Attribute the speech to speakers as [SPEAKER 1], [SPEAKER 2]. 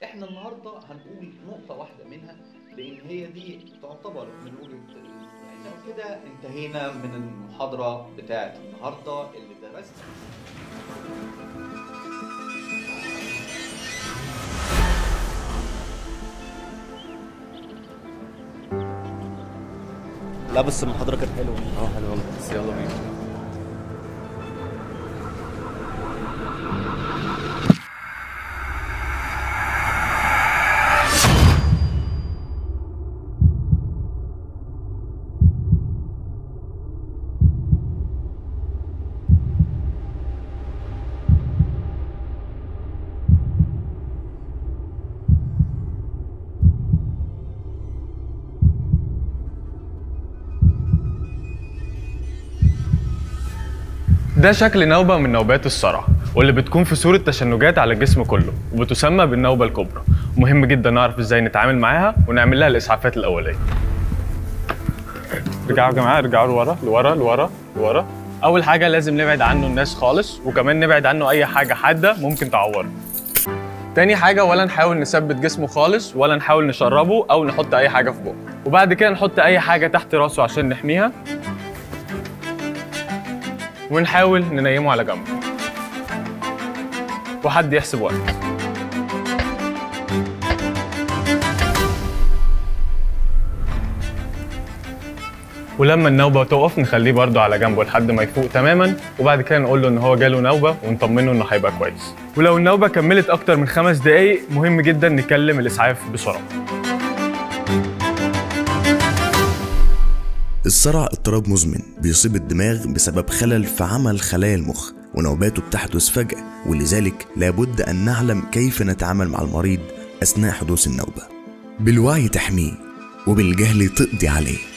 [SPEAKER 1] احنا النهارده هنقول نقطه واحده منها لان هي دي تعتبر من وجهه يعني كده انتهينا من المحاضره بتاعه النهارده اللي درست
[SPEAKER 2] لا بس المحاضرة كانت حلوة
[SPEAKER 3] اه حلو والله بس يلا بينا
[SPEAKER 4] ده شكل نوبة من نوبات الصرع واللي بتكون في صورة تشنجات على الجسم كله وبتسمى بالنوبة الكبرى مهم جدا نعرف ازاي نتعامل معاها ونعمل لها الاسعافات الاولية رجعوا يا جماعة رجعوا لورا لورا لورا لورا اول حاجة لازم نبعد عنه الناس خالص وكمان نبعد عنه اي حاجة حادة ممكن تعوره تاني حاجة ولا نحاول نثبت جسمه خالص ولا نحاول نشربه أو نحط أي حاجة في بقه وبعد كده نحط أي حاجة تحت راسه عشان نحميها ونحاول ننيمه على جنب وحد يحسب وقت ولما النوبة تقف نخليه برضه على جنبه لحد ما يفوق تماما وبعد كده نقول له ان هو جاله نوبة ونطمنه انه هيبقى كويس ولو النوبة كملت اكتر من خمس دقايق مهم جدا نكلم الاسعاف بسرعة
[SPEAKER 5] الصرع اضطراب مزمن بيصيب الدماغ بسبب خلل في عمل خلايا المخ ونوباته بتحدث فجأة ولذلك لابد أن نعلم كيف نتعامل مع المريض أثناء حدوث النوبة بالوعي تحميه وبالجهل تقضي عليه